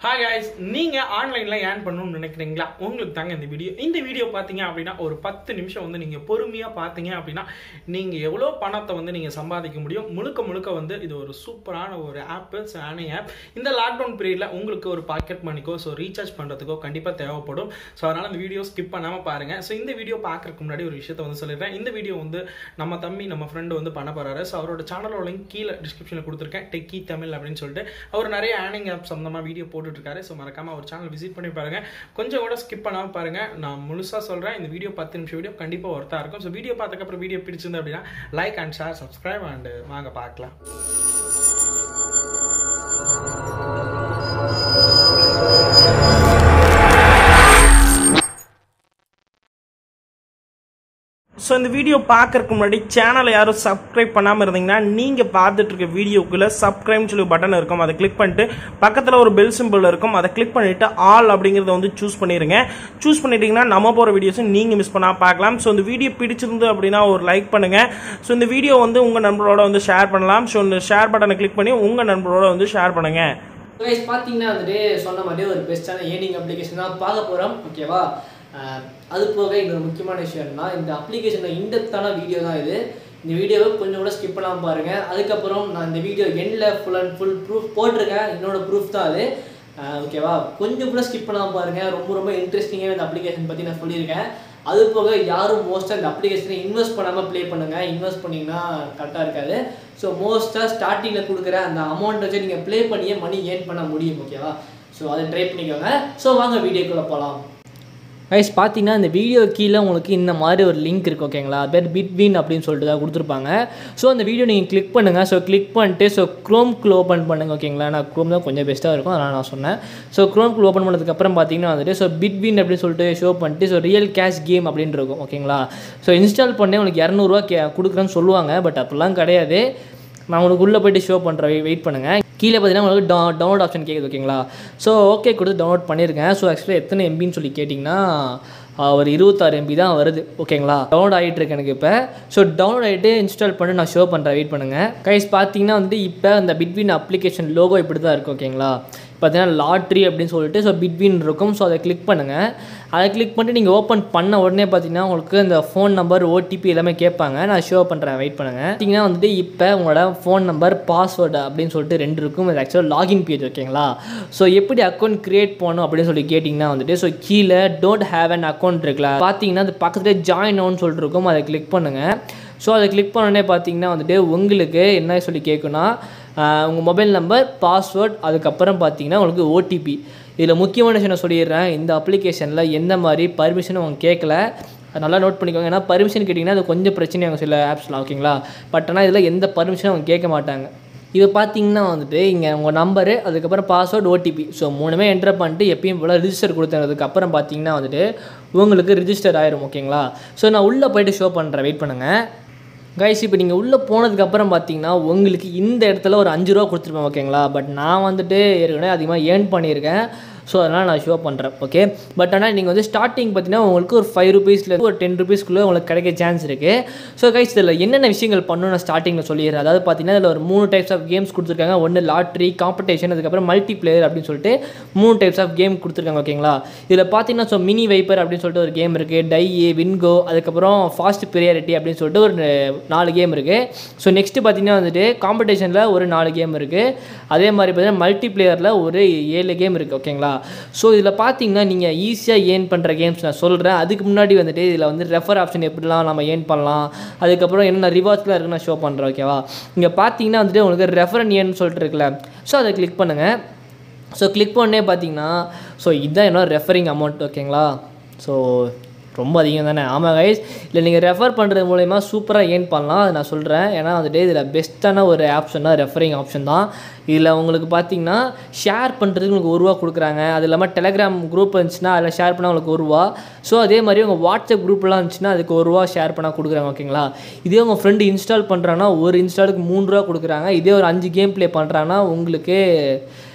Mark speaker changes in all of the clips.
Speaker 1: hi guys நீங்கள் ஆன்லைனில் earn பண்ணணும்னு நினைக்கிறீங்களா உங்களுக்கு தாங்க இந்த வீடியோ இந்த வீடியோ பார்த்தீங்க அப்படின்னா ஒரு பத்து நிமிஷம் வந்து நீங்கள் பொறுமையாக பார்த்தீங்க அப்படின்னா நீங்கள் எவ்வளோ பணத்தை வந்து நீங்கள் சம்பாதிக்க முடியும் முழுக்க முழுக்க வந்து இது ஒரு சூப்பரான ஒரு ஆப்பு சேனி ஆப் இந்த லாக்டவுன் பீரியடில் உங்களுக்கு ஒரு பாக்கெட் மணிக்கோ ஸோ ரீசார்ஜ் பண்ணுறதுக்கோ கண்டிப்பாக தேவைப்படும் ஸோ அதனால் இந்த வீடியோ ஸ்கிப் பண்ணாமல் பாருங்கள் ஸோ இந்த வீடியோ பார்க்குறதுக்கு முன்னாடி ஒரு விஷயத்தை வந்து சொல்லிடுறேன் இந்த வீடியோ வந்து நம்ம தம்பி நம்ம ஃப்ரெண்டு வந்து பண்ண போகிறாரு ஸோ அவரோட சேனலோட லிங்க் கீழே டிஸ்கிரிப்ஷனில் கொடுத்துருக்கேன் டெக்கி தமிழ் அப்படின்னு சொல்லிட்டு அவர் நிறைய ஏர்னிங் ஆப் சம்மந்தமாக வீடியோ போட்டுட்ருக்காரு ஸோ மறக்காமல் அவர் சேனல் விசிட் பண்ணி பாருங்க கொஞ்சம் கூட ஸ்கிப் பண்ணாமல் பாருங்க நான் முழுசாக சொல்கிறேன் இந்த வீடியோ பத்து நிமிஷம் வீடியோ கண்டிப்பாக ஒர்த்தாக இருக்கும் ஸோ வீடியோ பார்த்ததுக்கப்புறம் வீடியோ பிடிச்சிருந்து அப்படின்னா like and share subscribe and வாங்க பார்க்கலாம் ஸோ இந்த வீடியோ பார்க்கறதுக்கு முன்னாடி சேனலை யாரும் சப்ஸ்கிரைப் பண்ணாமல் இருந்தீங்கன்னா நீங்கள் பார்த்துட்டு இருக்க வீடியோக்குள்ளே சப்ஸ்கிரைப்னு சொல்லி பட்டன் இருக்கும் அதை கிளிக் பண்ணிட்டு பக்கத்தில் ஒரு பெல் சிம்பிள் இருக்கும் அதை கிளிக் பண்ணிவிட்டு ஆல் அப்படிங்கிறத வந்து சூஸ் பண்ணிடுங்க சூஸ் பண்ணிட்டீங்கன்னா நம்ம போகிற வீடியோஸும் நீங்கள் மிஸ் பண்ணால் பார்க்கலாம் ஸோ இந்த வீடியோ பிடிச்சிருந்து அப்படின்னா ஒரு லைக் பண்ணுங்கள் ஸோ இந்த வீடியோ வந்து உங்கள் நண்பரோட வந்து ஷேர் பண்ணலாம் ஸோ இந்த ஷேர் பட்டனை கிளிக் பண்ணி உங்கள் நண்பரோட வந்து ஷேர் பண்ணுங்கள்
Speaker 2: கைஸ் பார்த்தீங்கன்னா வந்துட்டு சொன்ன மாதிரி ஒரு பெஸ்ட்டான ஏர்னிங் அப்ளிகேஷன் தான் பார்க்க போகிறோம் ஓகேவா அஹ் அது போக இன்னொரு முக்கியமான விஷயம் என்னன்னா இந்த அப்ளிகேஷனில் இன்டெப்த்தான வீடியோ தான் இது இந்த வீடியோவை கொஞ்சம் கூட ஸ்கிப் பண்ணாமல் பாருங்கள் அதுக்கப்புறம் நான் இந்த வீடியோ எண்டில் ஃபுல் அண்ட் ஃபுல் ப்ரூஃப் போட்டிருக்கேன் என்னோட ப்ரூஃப் தான் அது அஹ் ஓகேவா கொஞ்சம் கூட ஸ்கிப் பண்ணாமல் பாருங்கள் ரொம்ப ரொம்ப இன்ட்ரெஸ்டிங்காக இந்த அப்ளிகேஷன் பற்றி நான் சொல்லியிருக்கேன் அது போக யாரும் மோஸ்ட்டாக இந்த அப்ளிகேஷனை இன்வெஸ்ட் பண்ணாமல் ப்ளே பண்ணுங்கள் இன்வெஸ்ட் பண்ணிங்கன்னா கரெக்டாக இருக்காது ஸோ மோஸ்ட்டாக ஸ்டார்டிங்கில் கொடுக்குற அந்த அமௌண்ட் வச்சு நீங்கள் ப்ளே பண்ணியே மணி ஏர்ன் பண்ண முடியும் ஓகேவா ஸோ அதை ட்ரை பண்ணிக்கோங்க ஸோ வாங்க வீடியோக்குள்ளே போகலாம் கைஸ் பார்த்தீங்கன்னா இந்த வீடியோ கீழே உங்களுக்கு இந்த மாதிரி ஒரு லிங்க் இருக்குது ஓகேங்களா அது பேர் பிட்வீன் அப்படின்னு சொல்லிட்டு தான் கொடுத்துருப்பாங்க ஸோ அந்த வீடியோ நீங்கள் கிளிக் பண்ணுங்கள் ஸோ கிளிக் பண்ணிட்டு ஸோ க்ரோம்க்குள்ள ஓப்பன் பண்ணுங்கள் ஓகேங்களா நான் க்ரோம் தான் கொஞ்சம் பெஸ்ட்டாக இருக்கும் அதனால் நான் சொன்னேன் ஸோ க்ரோம்க்குள்ள ஓப்பன் பண்ணதுக்கப்புறம் பார்த்தீங்கன்னா வந்துட்டு ஸோ பிட்வீன் அப்படின்னு சொல்லிட்டு ஷோ பண்ணிட்டு ஸோ ரியல் கேஷ் கேம் அப்படின்னு இருக்கும் ஓகேங்களா ஸோ இன்ஸ்டால் பண்ணி உங்களுக்கு இரநூறுவா கே கொடுக்குறேன்னு சொல்லுவாங்க பட் அப்படிலாம் கிடையாது நான் உங்களுக்கு உள்ளே போயிட்டு ஷோ பண்ணுறேன் வெயிட் பண்ணுங்கள் கீழே பார்த்தீங்கன்னா உங்களுக்கு டவு டவுன்லோட் ஆப்ஷன் கேட்குது ஓகேங்களா ஸோ ஓகே கொடுத்து டவுன்லோட் பண்ணியிருக்கேன் ஸோ ஆக்சுவலாக எத்தனை எம்பின்னு சொல்லி கேட்டிங்கன்னா ஆஹ், ஒரு இருபத்தாறு எம்பி தான் வருது ஓகேங்களா டவுன்லோட் ஆகிட்டு இருக்கு எனக்கு இப்போ ஸோ டவுன்லோட் ஆகிட்டு இன்ஸ்டால் பண்ணி நான் ஷோ பண்ணுறேன் வெயிட் பண்ணுங்கள் கைஸ் பார்த்தீங்கன்னா வந்துட்டு இப்போ அந்த பிட்வீன் அப்ளிகேஷன் லோகோ இப்படி தான் இருக்குது ஓகேங்களா பார்த்தீங்கன்னா லாட்ரி அப்படின்னு சொல்லிட்டு ஸோ பிட்வீன் இருக்கும் ஸோ அதை கிளிக் பண்ணுங்கள் அதை கிளிக் பண்ணிட்டு நீங்கள் ஓப்பன் பண்ண உடனே பார்த்தீங்கன்னா உங்களுக்கு இந்த ஃபோன் நம்பர் ஓடிபி எல்லாமே கேட்பாங்க நான் ஷோ பண்ணுறேன் வெயிட் பண்ணுங்கள் பார்த்தீங்கன்னா வந்துட்டு இப்போ உங்களோட ஃபோன் நம்பர் பாஸ்வேர்டு அப்படின்னு சொல்லிட்டு ரெண்டு இருக்கும் இது ஆக்சுவலாக லாகின் பேஜ் ஓகேங்களா ஸோ எப்படி அக்கௌண்ட் கிரியேட் பண்ணணும் அப்படின்னு சொல்லி கேட்டிங்கன்னா வந்துட்டு ஸோ கீழே டோன்ட் ஹேவ் அன் அக்கௌண்ட் இருக்குல்ல பார்த்தீங்கன்னா அது பக்கத்துலேயே ஜாயின் ஆன் சொல்லிட்டு இருக்கும் அதை கிளிக் பண்ணுங்கள் ஸோ அதை கிளிக் பண்ணோடனே பார்த்தீங்கன்னா வந்துட்டு உங்களுக்கு என்ன சொல்லி கேட்குன்னா உங்கள் மொபைல் நம்பர் பாஸ்வேர்ட் அதுக்கப்புறம் பார்த்தீங்கன்னா உங்களுக்கு ஓடிபி இதில் முக்கியமான விஷயம் நான் சொல்லிடுறேன் இந்த அப்ளிகேஷனில் எந்த மாதிரி பர்மிஷனும் அவங்க கேட்கல அது நல்லா நோட் பண்ணிக்கோங்க ஏன்னா பர்மிஷன் கேட்டிங்கன்னா அது கொஞ்சம் பிரச்சனையாகும் சில ஆப்ஸ்லாம் ஓகேங்களா பட் ஆனால் இதில் எந்த பர்மிஷனும் அவங்க கேட்க மாட்டாங்க இது பார்த்தீங்கன்னா வந்துட்டு இங்கே உங்கள் நம்பரு அதுக்கப்புறம் பாஸ்வேர்டு ஓடிபி ஸோ மூணுமே என்டர் பண்ணிட்டு எப்பயும் போல் ரிஜிஸ்டர் கொடுத்ததுக்கு அப்புறம் பார்த்தீங்கன்னா வந்துட்டு உங்களுக்கு ரிஜிஸ்டர் ஆயிரும் ஓகேங்களா ஸோ நான் உள்ளே போயிட்டு ஷோ பண்ணுறேன் வெயிட் பண்ணுங்கள் கைஸ் இப்போ நீங்கள் உள்ளே போனதுக்கப்புறம் பார்த்தீங்கன்னா உங்களுக்கு இந்த இடத்துல ஒரு அஞ்சு ரூபா கொடுத்துருப்பேன் ஓகேங்களா பட் நான் வந்துட்டு ஏற்கனவே அதிகமாக ஏர்ன் பண்ணியிருக்கேன் ஸோ அதனால் நான் ஷோ பண்ணுறேன் ஓகே பட் ஆனால் நீங்கள் வந்து ஸ்டார்டிங் பார்த்தீங்கன்னா உங்களுக்கு ஒரு ஃபைவ் ருபீஸ்லேருந்து ஒரு டென் ருபீஸ்க்குள்ளே உங்களுக்கு கிடைக்க சான்ஸ் இருக்குது ஸோ கைஸ் இதில் என்னென்ன விஷயங்கள் பண்ணணும் நான் ஸ்டார்டிங்கில் சொல்லிடுறேன் அதாவது பார்த்தீங்கன்னா இதில் ஒரு மூணு டைப்ஸ் ஆஃப் கேம்ஸ் கொடுத்துருக்காங்க ஒன்று லாட்ரி காம்படிஷன் அதுக்கப்புறம் மல்டி பிளேயர் அப்படின்னு சொல்லிட்டு மூணு டைப்ஸ் ஆஃப் கேம் கொடுத்துருக்காங்க ஓகேங்களா இதில் பார்த்தீங்கன்னா ஸோ மினி வைப்பர் அப்படின்னு சொல்லிட்டு ஒரு கேம் இருக்குது டை வின்கோ அதுக்கப்புறம் ஃபாஸ்ட் ப்ரியாரிட்டி அப்படின்னு சொல்லிட்டு ஒரு நாலு கேம் இருக்குது ஸோ நெக்ஸ்ட்டு பார்த்தீங்கன்னா வந்துட்டு காம்படிஷனில் ஒரு நாலு கேம் இருக்குது அதே மாதிரி பார்த்தீங்கன்னா மல்டி பிளேயரில் ஒரு ஏழு கேம் இருக்குது ஓகேங்களா ஸோ இதில் பார்த்தீங்கன்னா நீங்கள் ஈஸியாக ஏர்ன் பண்ணுற கேம்ஸ் நான் சொல்கிறேன் அதுக்கு முன்னாடி வந்துட்டு இதில் வந்து ரெஃபர் ஆப்ஷன் எப்படிலாம் நம்ம ஏர்ன் பண்ணலாம் அதுக்கப்புறம் என்னென்ன ரிவார்ட்ஸ்லாம் இருக்குன்னு நான் ஷோ பண்ணுறேன் ஓகேவா இங்கே பார்த்தீங்கன்னா வந்துட்டு உங்களுக்கு ரெஃபரன் ஏர்ன் சொல்லிட்டு இருக்குல்ல ஸோ அதை கிளிக் பண்ணுங்கள் ஸோ கிளிக் பண்ணே பார்த்தீங்கன்னா ஸோ இதுதான் என்னோட ரெஃபரிங் அமௌண்ட் ஓகேங்களா ஸோ ரொம்ப அதிகம் தானே ஆமாம் கைஸ் இல்லை நீங்கள் ரெஃபர் பண்ணுறது மூலயமா சூப்பராக ஏர்ன் பண்ணலாம் அது நான் சொல்கிறேன் ஏன்னா வந்துட்டு இதில் பெஸ்ட்டான ஒரு ஆப்ஷன் தான் ரெஃபரிங் ஆப்ஷன் தான் இதில் உங்களுக்கு பார்த்தீங்கன்னா ஷேர் பண்ணுறதுக்கு உங்களுக்கு ஒரு ரூபா கொடுக்குறாங்க அது இல்லாமல் டெலகிராம் குரூப் இருந்துச்சுன்னா அதில் ஷேர் பண்ணால் உங்களுக்கு ஒரு ரூபா ஸோ அதே மாதிரி உங்கள் வாட்ஸ்அப் குரூப்லாம் இருந்துச்சுன்னா அதுக்கு ஒரு ரூபா ஷேர் பண்ணால் கொடுக்குறாங்க ஓகேங்களா இதே உங்கள் ஃப்ரெண்டு இன்ஸ்டால் பண்ணுறாங்கன்னா ஒரு இன்ஸ்டாலுக்கு மூணு ரூபா கொடுக்குறாங்க இதே ஒரு அஞ்சு கேம் ப்ளே பண்ணுறாங்கன்னா உங்களுக்கு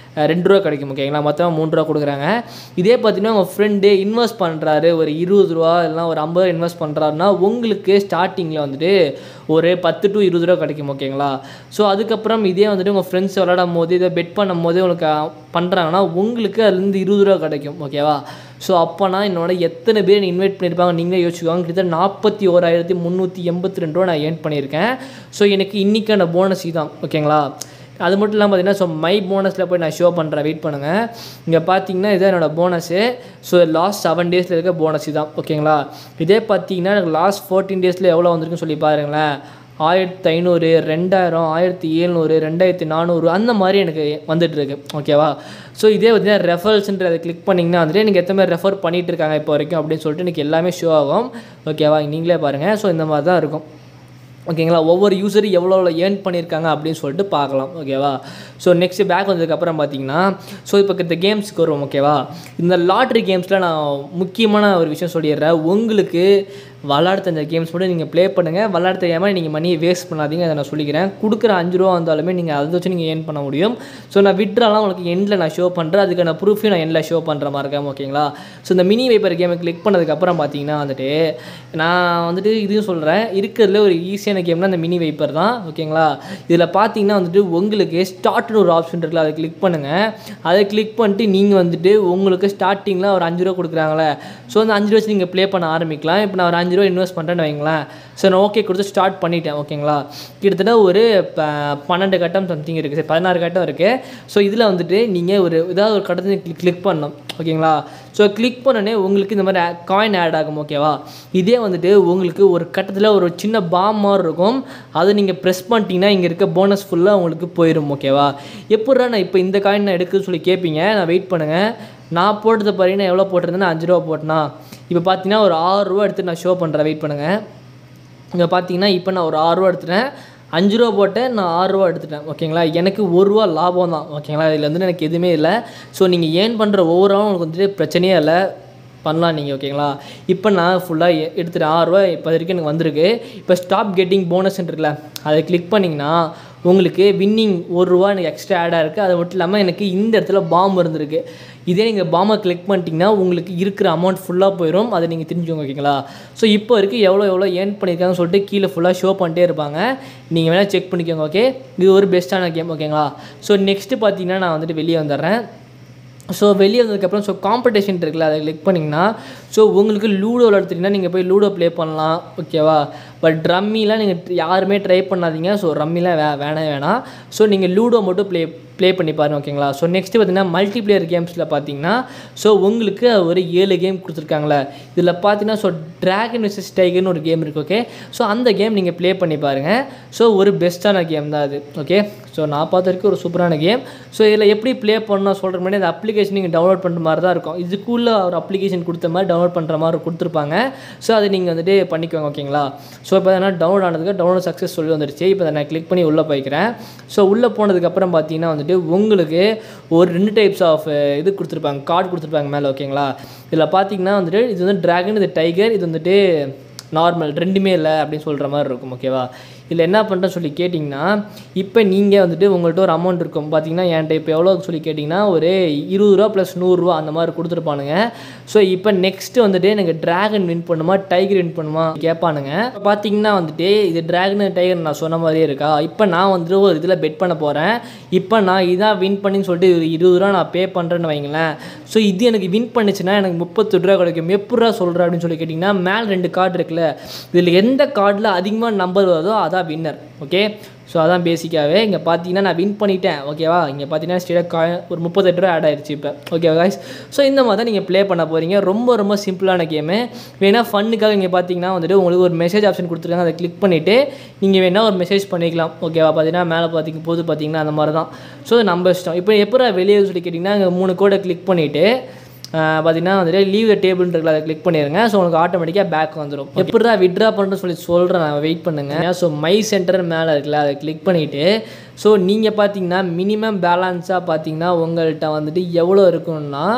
Speaker 2: அஹ், ரெண்டு ரூபா கிடைக்கும் ஓகேங்களா மொத்தமாக மூணு ரூபா கொடுக்குறாங்க இதே பார்த்தீங்கன்னா உங்கள் ஃப்ரெண்டு இன்வெஸ்ட் பண்ணுறாரு ஒரு இருபது ரூபா இல்லைனா ஒரு ஐம்பது ரூபா இன்வெஸ்ட் பண்ணுறாருன்னா உங்களுக்கு ஸ்டார்டிங்கில் வந்துட்டு ஒரு பத்து டு இருபது ரூபா கிடைக்கும் ஓகேங்களா ஸோ அதுக்கப்புறம் இதே வந்துட்டு உங்கள் ஃப்ரெண்ட்ஸ் விளாடும் போது இதை பெட் பண்ணும் போது உங்களுக்கு பண்ணுறாங்கன்னா உங்களுக்கு அதுலேருந்து இருபது ரூபா கிடைக்கும் ஓகேவா ஸோ அப்போனா என்னோட எத்தனை பேர் இன்வைட் பண்ணியிருப்பாங்க நீங்களே யோசிச்சுக்கோங்க கிட்டத்தட்ட நாற்பத்தி ஓராயிரத்தி முந்நூற்றி எண்பத்தி ரெண்டு ரூபா நான் ஏர்ன் பண்ணியிருக்கேன் ஸோ எனக்கு இன்றைக்கான போனஸ் இதுதான் ஓகேங்களா அது மட்டும் இல்லாமல் பார்த்தீங்கன்னா ஸோ மை போனஸில் போய் நான் ஷோ பண்ணுறேன் வெயிட் பண்ணுங்கள் இங்கே பார்த்தீங்கன்னா இதுதான் என்னோடய போனஸு ஸோ லாஸ்ட் செவன் டேஸில் இருக்க போனஸ் இதுதான் ஓகேங்களா இதே பார்த்தீங்கன்னா எனக்கு லாஸ்ட் ஃபோர்டீன் டேஸில் எவ்வளோ வந்திருக்குன்னு சொல்லி பாருங்களேன் ஆயிரத்தி ஐநூறு ரெண்டாயிரம் ஆயிரத்தி ஏழ்நூறு ரெண்டாயிரத்தி நானூறு அந்த மாதிரி எனக்கு வந்துட்டு இருக்கு ஓகேவா ஸோ இதே பார்த்தீங்கன்னா ரெஃபரல்ஸ்ன்றதை கிளிக் பண்ணிங்கன்னா வந்துட்டு எனக்கு எத்தனை பேர் ரெஃபர் பண்ணிட்டு இருக்காங்க இப்போ வரைக்கும் அப்படின்னு சொல்லிட்டு எனக்கு எல்லாமே ஷோ ஆகும் ஓகேவா நீங்களே பாருங்கள் ஸோ இந்த மாதிரி தான் இருக்கும் ஓகேங்களா ஒவ்வொரு யூசரும் எவ்வளோ எவ்வளோ ஏர்ன் பண்ணியிருக்காங்க அப்படின்னு சொல்லிட்டு பார்க்கலாம் ஓகேவா ஸோ நெக்ஸ்ட் பேக் வந்ததுக்கப்புறம் பார்த்தீங்கன்னா ஸோ இப்போ இந்த கேம்ஸ்க்கு வருவோம் ஓகேவா இந்த லாட்ரி கேம்ஸில் நான் முக்கியமான ஒரு விஷயம் சொல்லிடுறேன் உங்களுக்கு விளாட தெரிஞ்ச கேம்ஸ் மட்டும் நீங்கள் ப்ளே பண்ணுங்கள் விளாட தெரியாமல் நீங்கள் மணியை வேஸ்ட் பண்ணாதீங்க அதை நான் சொல்லிக்கிறேன் கொடுக்குற அஞ்சு ரூபா வந்தாலுமே நீங்கள் அதை வச்சு நீங்கள் ஏர்ன் பண்ண முடியும் ஸோ நான் விட்ராலாம் உங்களுக்கு எண்டில் நான் ஷோ பண்ணுறேன் அதுக்கான ப்ரூஃபையும் நான் எண்டில் ஷோ பண்ணுற மாதிரி இருக்கேன் ஓகேங்களா ஸோ இந்த மினி வைப்பர் கேமை கிளிக் பண்ணதுக்கப்புறம் பார்த்தீங்கன்னா வந்துட்டு நான் வந்துட்டு இதையும் சொல்கிறேன் இருக்கிறதுல ஒரு ஈஸியான கேம்னா அந்த மினி வைப்பர் தான் ஓகேங்களா இதில் பார்த்தீங்கன்னா வந்துட்டு உங்களுக்கு ஸ்டார்ட்னு ஒரு ஆப்ஷன் இருக்குல்ல அதை கிளிக் பண்ணுங்கள் அதை கிளிக் பண்ணிட்டு நீங்கள் வந்துட்டு உங்களுக்கு ஸ்டார்டிங்கில் ஒரு அஞ்சு ரூபா கொடுக்குறாங்களே ஸோ அந்த அஞ்சு ரூபா வச்சு நீங்கள் ப்ளே பண்ண ஆரம்பிக்கலாம் இப்போ நான் ஒரு அஞ்சு ரூபா இன்வெஸ்ட் பண்ணுறேன்னு வைங்களேன் ஸோ நான் ஓகே கொடுத்து ஸ்டார்ட் பண்ணிட்டேன் ஓகேங்களா கிட்டத்தட்ட ஒரு ப- பன்னெண்டு கட்டம் சம்திங் இருக்குது சரி பதினாறு கட்டம் இருக்குது ஸோ இதில் வந்துட்டு நீங்கள் ஒரு ஏதாவது ஒரு கட்டத்தை கிளிக் கிளிக் பண்ணணும் ஓகேங்களா ஸோ கிளிக் பண்ணோடனே உங்களுக்கு இந்த மாதிரி காயின் ஆட் ஆகும் ஓகேவா இதே வந்துட்டு உங்களுக்கு ஒரு கட்டத்தில் ஒரு சின்ன பாம் மாதிரி இருக்கும் அதை நீங்கள் ப்ரெஸ் பண்ணிட்டீங்கன்னா இங்கே இருக்க போனஸ் ஃபுல்லாக உங்களுக்கு போயிடும் ஓகேவா எப்பட்றா நான் இப்போ இந்த காயின் நான் எடுக்குன்னு சொல்லி கேட்பீங்க நான் வெயிட் பண்ணுங்கள் நான் போட்டது பாருங்கன்னா எவ்வளோ போட்டிருந்தேன்னா அஞ்சு ரூபா போட்டேனா இப்போ பார்த்தீங்கன்னா ஒரு ஆறு ரூபா எடுத்து நான் ஷோ பண்ணுறேன் வெயிட் பண்ணுங்கள் இங்கே பார்த்தீங்கன்னா இப்போ நான் ஒரு ஆறு ரூபா எடுத்துட்டேன் அஞ்சு ரூபா போட்டேன் நான் ஆறு ரூபா எடுத்துட்டேன் ஓகேங்களா எனக்கு ஒரு ரூபா லாபம் தான் ஓகேங்களா இதில் வந்து எனக்கு எதுவுமே இல்லை ஸோ நீங்கள் ஏர்ன் பண்ணுற ஒவ்வொரு நாளும் உங்களுக்கு வந்துட்டு பிரச்சனையே இல்லை பண்ணலாம் நீங்கள் ஓகேங்களா இப்போ நான் ஃபுல்லாக எடுத்துட்டேன் ஆறு ரூபா இப்போ வரைக்கும் எனக்கு வந்திருக்கு இப்போ ஸ்டாப் கெட்டிங் போனஸ் இருக்குல்ல அதை கிளிக் பண்ணிங்கன்னா உங்களுக்கு வின்னிங் ஒரு ரூபா எனக்கு எக்ஸ்ட்ரா ஆடாக இருக்குது அது மட்டும் இல்லாமல் எனக்கு இந்த இடத்துல பாம்பு இருந்திருக்கு இதே நீங்கள் பாம்பை கிளிக் பண்ணிட்டீங்கன்னா உங்களுக்கு இருக்கிற அமௌண்ட் ஃபுல்லாக போயிடும் அதை நீங்கள் தெரிஞ்சுக்கோங்க ஓகேங்களா ஸோ இப்போ வரைக்கும் எவ்வளோ எவ்வளோ ஏர்ன் பண்ணியிருக்காங்கன்னு சொல்லிட்டு கீழே ஃபுல்லாக ஷோ பண்ணிட்டே இருப்பாங்க நீங்கள் வேணால் செக் பண்ணிக்கோங்க ஓகே இது ஒரு பெஸ்ட்டான கேம் ஓகேங்களா ஸோ நெக்ஸ்ட்டு பார்த்தீங்கன்னா நான் வந்துட்டு வெளியே வந்துடுறேன் ஸோ வெளியே வந்ததுக்கப்புறம் ஸோ காம்படிஷன் இருக்குல்ல அதை கிளிக் பண்ணிங்கன்னா ஸோ உங்களுக்கு லூடோ விளாடுறீங்கன்னா நீங்கள் போய் லூடோ ப்ளே பண்ணலாம் ஓகேவா பட் ரம்மிலாம் நீங்கள் யாருமே ட்ரை பண்ணாதீங்க ஸோ ரம்மிலாம் வே வேணவே வேணாம் ஸோ நீங்கள் லூடோ மட்டும் ப்ளே ப்ளே பண்ணி பாருங்க ஓகேங்களா ஸோ நெக்ஸ்ட்டு பார்த்தீங்கன்னா மல்டிப்ளேயர் கேம்ஸில் பார்த்தீங்கன்னா ஸோ உங்களுக்கு ஒரு ஏழு கேம் கொடுத்துருக்காங்களே இதில் பார்த்தீங்கன்னா ஸோ ட்ராகன் விசஸ் டைகர்னு ஒரு கேம் இருக்குது ஓகே ஸோ அந்த கேம் நீங்கள் ப்ளே பண்ணி பாருங்கள் ஸோ ஒரு பெஸ்ட்டான கேம் தான் அது ஓகே ஸோ நான் பார்த்த வரைக்கும் ஒரு சூப்பரான கேம் ஸோ இதில் எப்படி ப்ளே பண்ணணும் சொல்கிற மாதிரி அந்த அப்ளிகேஷன் நீங்கள் டவுன்லோட் பண்ணுற மாதிரி தான் இருக்கும் இதுக்குள்ளே ஒரு அப்ளிகேஷன் கொடுத்த மாதிரி டவுன்லோட் பண்ணுற மாதிரி கொடுத்துருப்பாங்க ஸோ அதை நீங்கள் வந்துட்டு பண்ணிக்கோங்க ஓகேங்களா ஸோ இப்போ என்ன டவுன்லோட் ஆனதுக்கு டவுன்லோட் சக்ஸஸ் சொல்லி வந்துருச்சு இப்போ அதை நான் கிளிக் பண்ணி உள்ளே போய்க்கிறேன் ஸோ உள்ளே போனதுக்கப்புறம் பார்த்தீங்கன்னா வந்துட்டு உங்களுக்கு ஒரு ரெண்டு டைப்ஸ் ஆஃப் இது கொடுத்துருப்பாங்க கார்டு கொடுத்துருப்பாங்க மேலே ஓகேங்களா இதில் பார்த்தீங்கன்னா வந்துட்டு இது வந்து டிராகன் இது டைகர் இது வந்துட்டு நார்மல் ரெண்டுமே இல்லை அப்படின்னு சொல்கிற மாதிரி இருக்கும் ஓகேவா இதில் என்ன பண்ணுறேன்னு சொல்லி கேட்டிங்கன்னா இப்போ நீங்கள் வந்துட்டு உங்கள்கிட்ட ஒரு அமௌண்ட் இருக்கும் பார்த்தீங்கன்னா என்கிட்ட இப்போ எவ்வளோ சொல்லி கேட்டிங்கன்னா ஒரு இருபது ரூபா ப்ளஸ் நூறுரூவா அந்த மாதிரி கொடுத்துருப்பானுங்க ஸோ இப்போ நெக்ஸ்ட்டு வந்துட்டு எனக்கு டிராகன் வின் பண்ணுமா டைகர் வின் பண்ணுமா கேட்பானுங்க இப்போ பார்த்தீங்கன்னா வந்துட்டு இது டிராகன் டைகர் நான் சொன்ன மாதிரியே இருக்கா இப்போ நான் வந்துட்டு ஒரு இதில் பெட் பண்ண போகிறேன் இப்போ நான் இதான் வின் பண்ணின்னு சொல்லிட்டு ஒரு இருபது ரூபா நான் பே பண்ணுறேன்னு வைங்களேன் ஸோ இது எனக்கு வின் பண்ணுச்சுன்னா எனக்கு முப்பத்தெட்டு ரூபா கிடைக்கும் எப்பட்றா சொல்கிறேன் அப்படின்னு சொல்லி கேட்டிங்கன்னா மேலே ரெண்டு கார்டு இருக்குல்ல இதில் எந்த கார்டில் அதிகமாக நம்பர் வருதோ அதான் வின்னர் ஓகே ஸோ அதான் பேசிக்காகவே இங்கே பார்த்தீங்கன்னா நான் வின் பண்ணிட்டேன் ஓகேவா இங்கே பார்த்தீங்கன்னா ஸ்டேட் காயின் ஒரு முப்பத்தெட்டு ரூபா ஆட் ஆயிடுச்சு இப்போ ஓகேவா guys ஸோ இந்த மாதிரி தான் நீங்கள் ப்ளே பண்ண போகிறீங்க ரொம்ப ரொம்ப சிம்பிளான கேமு வேணால் ஃபன்னுக்காக இங்கே பார்த்தீங்கன்னா வந்துட்டு உங்களுக்கு ஒரு மெசேஜ் ஆப்ஷன் கொடுத்துருக்காங்க அதை கிளிக் பண்ணிவிட்டு நீங்கள் வேணால் ஒரு மெசேஜ் பண்ணிக்கலாம் ஓகேவா பார்த்தீங்கன்னா மேலே பார்த்திங்க போது பார்த்தீங்கன்னா அந்த மாதிரி தான் ஸோ நம்ம இஷ்டம் இப்போ எப்போ வெளியே சொல்லி கேட்டிங்கன்னா இங்கே மூணு கோடை கிளிக் பண்ணிவிட்டு பார்த்தீங்கன்னா வந்துட்டு லீவ் டேபிள் இருக்குல்ல அதை கிளிக் பண்ணிடுங்க ஸோ உங்களுக்கு ஆட்டோமேட்டிக்காக பேக் வந்துடும் எப்படிடா விட்ரா பண்ணுறேன்னு சொல்லி சொல்கிறேன் நான் வெயிட் பண்ணுங்கள் ஸோ மை சென்டர் மேலே இருக்குல்ல அதை கிளிக் பண்ணிவிட்டு ஸோ நீங்கள் பார்த்தீங்கன்னா மினிமம் பேலன்ஸாக பார்த்தீங்கன்னா உங்கள்கிட்ட வந்துட்டு எவ்வளோ இருக்குன்னா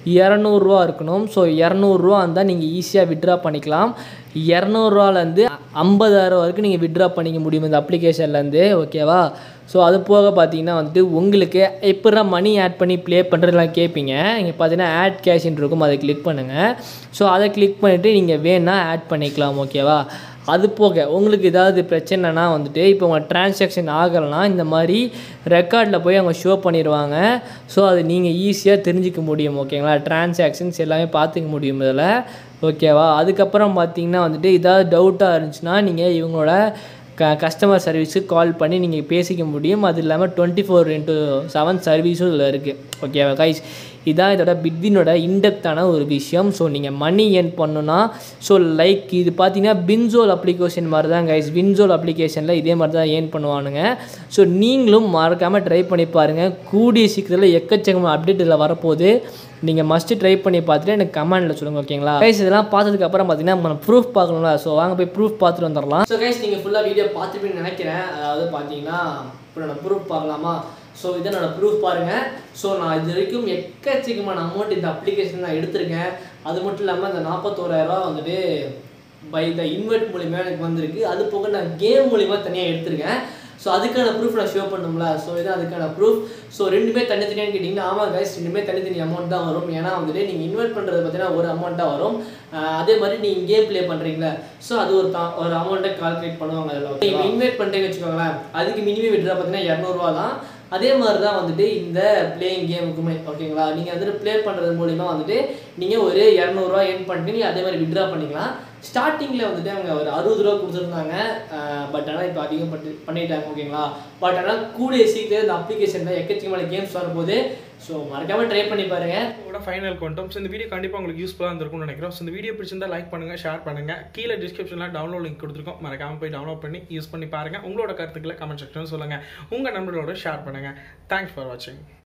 Speaker 2: இரநூறுவா இருக்கணும் ஸோ இரநூறுவா இருந்தால் நீங்கள் ஈஸியாக விட்ரா பண்ணிக்கலாம் இரநூறுவாலேருந்து ஐம்பதாயிரம் வரைக்கும் நீங்கள் விட்ரா பண்ணிக்க முடியும் இந்த அப்ளிகேஷன்லேருந்து ஓகேவா ஸோ அது போக பார்த்தீங்கன்னா வந்துட்டு உங்களுக்கு எப்படா மணி ஆட் பண்ணி ப்ளே பண்ணுறதுலாம் கேட்பீங்க இங்கே பார்த்தீங்கன்னா ஆட் கேஷ்ன்னு இருக்கும் அதை கிளிக் பண்ணுங்கள் ஸோ அதை கிளிக் பண்ணிவிட்டு நீங்கள் வேணால் ஆட் பண்ணிக்கலாம் ஓகேவா அது போக உங்களுக்கு ஏதாவது பிரச்சனைனா வந்துட்டு இப்போ உங்கள் டிரான்சாக்ஷன் ஆகலைன்னா இந்த மாதிரி ரெக்கார்டில் போய் அவங்க ஷோ பண்ணிடுவாங்க ஸோ அது நீங்கள் ஈஸியாக தெரிஞ்சுக்க முடியும் ஓகேங்களா டிரான்சாக்ஷன்ஸ் எல்லாமே பார்த்துக்க முடியும் இதில் ஓகேவா அதுக்கப்புறம் பார்த்தீங்கன்னா வந்துட்டு ஏதாவது டவுட்டாக இருந்துச்சுன்னா நீங்கள் இவங்களோட க கஸ்டமர் சர்வீஸுக்கு கால் பண்ணி நீங்கள் பேசிக்க முடியும் அது இல்லாமல் டுவெண்ட்டி ஃபோர் இன்ட்டு செவன் சர்வீஸும் இதில் இருக்குது ஓகேவா கைஸ் இதான் இதோட பிட்வினோட இன்டெப்த்தான ஒரு விஷயம் ஸோ நீங்கள் மணி ஏர்ன் பண்ணணுன்னா ஸோ லைக் இது பார்த்தீங்கன்னா பின்சோல் அப்ளிகேஷன் மாதிரி தான் கைஸ் பின்சோல் அப்ளிகேஷனில் இதே மாதிரி தான் ஏர்ன் பண்ணுவானுங்க ஸோ நீங்களும் மறக்காமல் ட்ரை பண்ணி பாருங்கள் கூடிய சீக்கிரத்தில் எக்கச்சக்கமான அப்டேட் இதில் வரப்போகுது நீங்கள் மஸ்ட்டு ட்ரை பண்ணி பார்த்துட்டு எனக்கு கமெண்ட்டில் சொல்லுங்கள் ஓகேங்களா கைஸ் இதெல்லாம் பார்த்ததுக்கு அப்புறம் பார்த்தீங்கன்னா நம்ம ப்ரூஃப் பார்க்கணும்ல ஸோ வாங்க போய் ப்ரூஃப் பார்த்துட்டு வந்துடலாம் ஸோ கைஸ் நீங்கள் ஃபுல்லாக வீடியோ பார்த்துருப்பீங்கன்னு நினைக்கிறேன் அதாவது பார்த்தீங்கன்னா இப்போ நான் ப்ரூஃப் பார்க்கலாமா ஸோ இதை நான் ப்ரூஃப் பாருங்கள் ஸோ நான் இது வரைக்கும் எக்கச்சக்கமான அமௌண்ட் இந்த அப்ளிகேஷன் நான் எடுத்திருக்கேன் அது மட்டும் இல்லாமல் இந்த நாற்பத்தோராயிரரூவா வந்துட்டு பை த இன்வெர்ட் மூலிமா எனக்கு வந்திருக்கு அது போக நான் கேம் மூலிமா தனியாக எடுத்திருக்கேன் ஸோ அதுக்கான ப்ரூஃப் நான் ஷோ பண்ணும்ல ஸோ இதான் அதுக்கான ப்ரூஃப் ஸோ ரெண்டுமே தனித்தனியான்னு கேட்டிங்கன்னா ஆமாம் கைஸ் ரெண்டுமே தனித்தனி அமௌண்ட் தான் வரும் ஏன்னா வந்துட்டு நீங்கள் இன்வெர்ட் பண்ணுறது பார்த்தீங்கன்னா ஒரு அமௌண்ட்டாக வரும் ஆஹ் அதே மாதிரி நீங்கள் கேம் ப்ளே பண்ணுறீங்களா ஸோ அது ஒரு தா ஒரு அமௌண்ட்டை கால்குலேட் பண்ணுவாங்க அதில் நீங்கள் இன்வெர்ட் பண்ணுறீங்கன்னு வச்சுக்கோங்களேன் அதுக்கு மினிமம் விட்ரா பார்த்தீங்கன்னா இரநூறுவா தான் அதே மாதிரி தான் வந்துட்டு இந்த பிளேயிங் கேமுக்குமே ஓகேங்களா நீங்கள் வந்துட்டு ப்ளே பண்ணுறது மூலிமா வந்துட்டு நீங்கள் ஒரு இரநூறுவா ஏர்ன் பண்ணிட்டு நீங்கள் அதே மாதிரி விட்ரா பண்ணிக்கலாம் ஸ்டார்டிங்கில் வந்துட்டு அவங்க ஒரு அறுபது ரூபா கொடுத்துருந்தாங்க பட் ஆனால் இப்போ அதிகம் பண்ணி பண்ணிட்டாங்க ஓகேங்களா பட் ஆனால் கூடிய சீக்கிரம் இந்த அப்ளிகேஷனில் எக்கச்சக்கமான கேம்ஸ் வரும்போது ஸோ மறக்காமல் ட்ரை பண்ணி பாருங்கள்
Speaker 1: இதோட ஃபைனல் கொண்டோம் ஸோ இந்த வீடியோ கண்டிப்பாக உங்களுக்கு யூஸ்ஃபுல்லாக இருந்திருக்கும்னு நினைக்கிறோம் ஸோ இந்த வீடியோ பிடிச்சிருந்தா லைக் பண்ணுங்க ஷேர் பண்ணுங்க கீழே டிஸ்கிரிப்ஷனில் டவுன்லோட் லிங்க் கொடுத்துருக்கோம் மறக்காம போய் டவுன்லோட் பண்ணி யூஸ் பண்ணி பாருங்க உங்களோட கருத்துக்களை கமெண்ட் செக்ஷன் சொல்லுங்க உங்க நண்பர்களோட ஷேர் பண்ணுங்க தேங்க்ஸ் ஃபார் வாட்சிங்